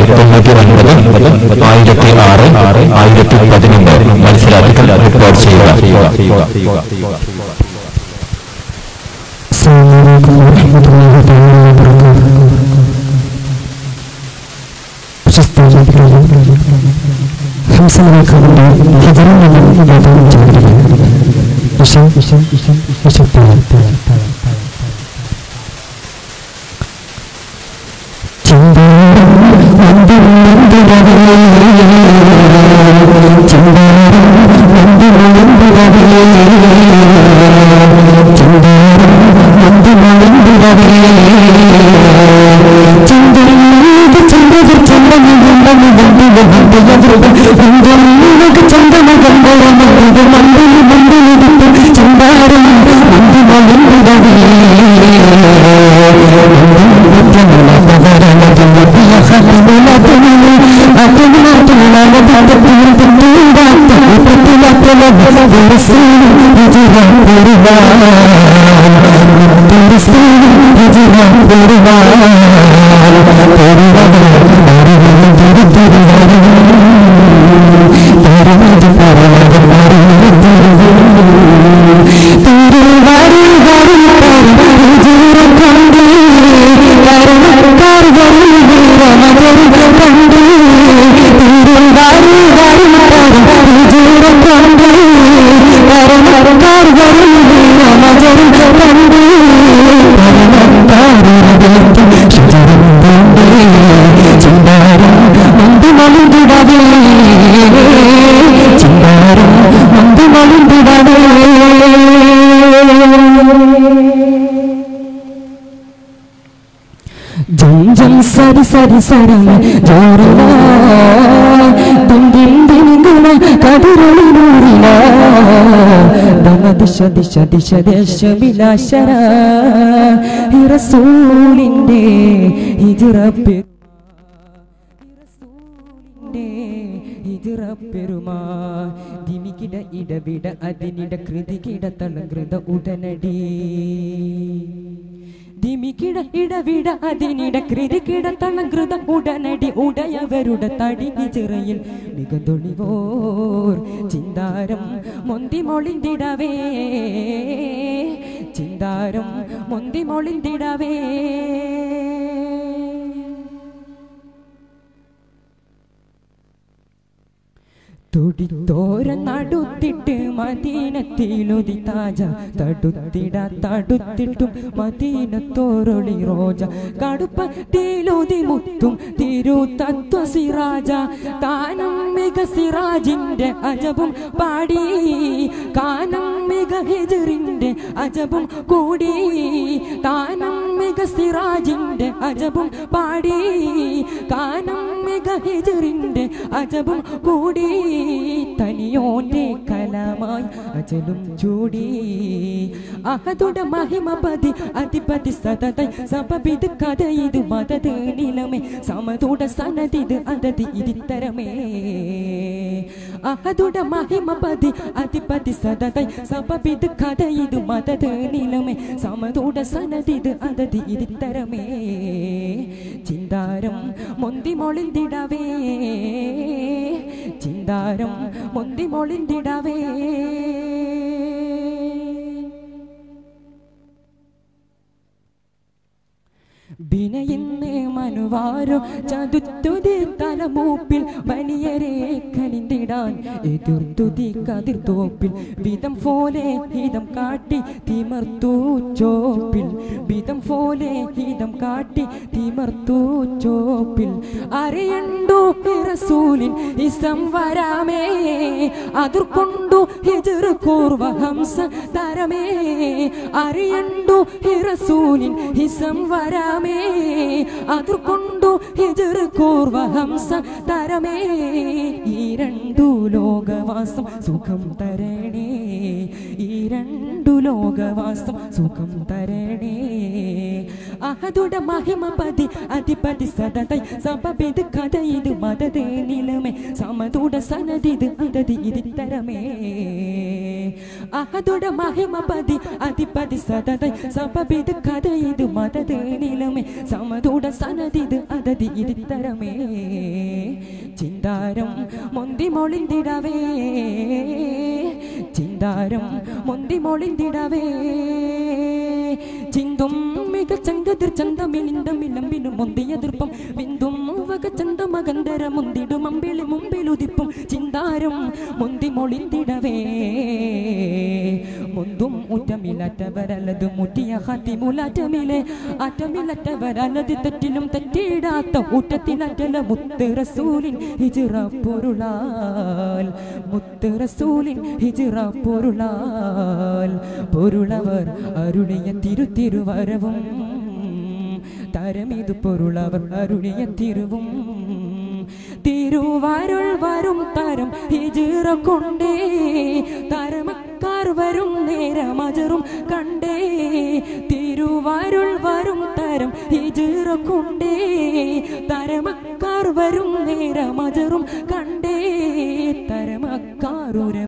തൊണ്ണൂറ്റി ഒൻപത് ആയിരത്തി ആറ് ആയിരത്തി പതിനൊന്ന് മത്സരാർത്ഥികൾ റിപ്പോർട്ട് ചെയ്യുക السلام عليكم ورحمة الله تعالى وبركاته പ്രശസ്ത ഹംസമേഖലയുടെ ഹിജറിൽ നിന്നും യാതൊരു ചെയ്തിരിക്കുന്നു വിഷം വിഷം വിഷം വിഷപ്പാൽ ജം ജം സരി സരി സരമ ജോറില ദിൻ ദിൻ ഗുണ കതിരൊളിനൂറില ദമ ദിശ ദിശ ദിശ ദേശ വിലാശര റസൂലിന്റെ ഹിജറപ്പെ പെരുമാ ദിമികിട ഇടവിട അതിനിട കൃതി കിടത്തളകൃത ഉടനടി ദിമികിട ഇടവിട അതിനിട കൃതി കിടത്തളകൃത ഉടനടി ഉടയവരുടെ തടി ചിറയിൽ മികതൊളിവോർ ചിന്താരം മൊന്തി മൊളിന്തിടവേ ചിന്താരം മൊന്തി മൊളിന്തിടവേ തുടിത്തോര നടുത്തിട്ട് മദീനത്തിലൊതി താജ തടുത്തിട തടുത്തിട്ടും മദീനത്തോരൊളി റോജ കടുപ്പത്തിലൊതി മുത്തും തിരു തത്വ സിറാജ കാനം മിക സിറാജിന്റെ അജബും പാടി കാനം മിക ഹിജറിന്റെ അജബും കൂടി കാനം മിക സിറാജിന്റെ അജബും പാടി കാനം മിക ഹിജറിന്റെ അജബും കൂടി തനിയോന്റെ കലമായി അജലും ചൂടി അഹതുട മഹിമപതി അധിപതി സതതൈ സബബിത് കഥ ഇത് മതത് നിലമേ സമതുട സനതിത് അതതി ഇതിത്തരമേ അഹതുട മഹിമപതി അധിപതി സതതൈ സബബിത് കഥ ഇത് മതത് നിലമേ സമതുട സനതിത് അതതി ഇതിത്തരമേ ചിന്താരം മൊന്തി മൊളിന്തിടവേ ചിന്താരം മൊന്തി മൊളിന്തിടവേ വിനയിന്ന് മനുവാരോ ചതുത്തുതി തലമൂപ്പിൽ വലിയരെ കനിന്തിടാൻ എതിർത്തുതി കതിർത്തോപ്പിൽ വിധം പോലെ ഹിതം കാട്ടി തിമർത്തു ചോപ്പിൽ വിധം പോലെ ഹിതം കാട്ടി തിമർത്തു ചോപ്പിൽ അറിയണ്ടു റസൂലിൻ ഇസം വരാമേ അതിർക്കൊണ്ടു ഹിജർ കൂർവ ഹംസ തരമേ അറിയണ്ടു റസൂലിൻ ഹിസം വരാമേ അതിർക്കൊണ്ടു ഹിജർ കൂർവ ഹംസ തരമേ ഈ രണ്ടു ലോകവാസം സുഖം തരണേ ഈ രണ്ടു ലോകവാസം സുഖം തരണേ അഹതുട മഹിമപതി അധിപതി സതതൈ സബബിത് കഥ ഇത് മതത് നിലമേ സമതുട സനതിത് അതതി ഇതിത്തരമേ അഹദുട മഹിമപതി അധിപതി സതതൈ സപബിത് കഥ ഇത് മതത് നിലമേ സമതുട സനതിത് അതതി ഇതിത്തരമേ ചിന്താരം മൊന്തി മൊളിന്തിടവേ ചിന്താരം മൊന്തി മൊളിന്തിടവേ ചിന്തും മികച്ചങ്കതിർ ചന്തമിലിന്തമിലമ്പിലും മുന്തിയതിർപ്പം വിന്തും വകച്ചന്ത മകന്തര മുന്തിടും അമ്പിളി മുമ്പിലുതിപ്പും ചിന്താരം മുന്തി മൊളിന്തിടവേ മുന്തും ഊറ്റമില്ലാറ്റവരല്ലത് മുറ്റിയ ഹത്തിമുലാറ്റമിലെ ആറ്റമില്ലാറ്റവരല്ലത് തെറ്റിലും തെറ്റിടാത്ത ഊറ്റത്തിലറ്റല മുത്ത് റസൂലിൻ ഹിജിറ പൊരുളാൽ മുത്ത് റസൂലിൻ ഹിജിറ പൊരുളാൽ പൊരുളവർ അരുളിയ തിരുത്തിരുവരവും തരമിതു പൊരുളവർ അരുളിയ തിരുവും തിരുവരുൾ വരും തരം ഹിജിറ കൊണ്ടേ തരമക്കാർ വരും നേരമജറും കണ്ടേ തിരുവരുൾ വരും തരം ഹിജിറ കൊണ്ടേ തരമക്കാർ വരും നേരമജറും കണ്ടേ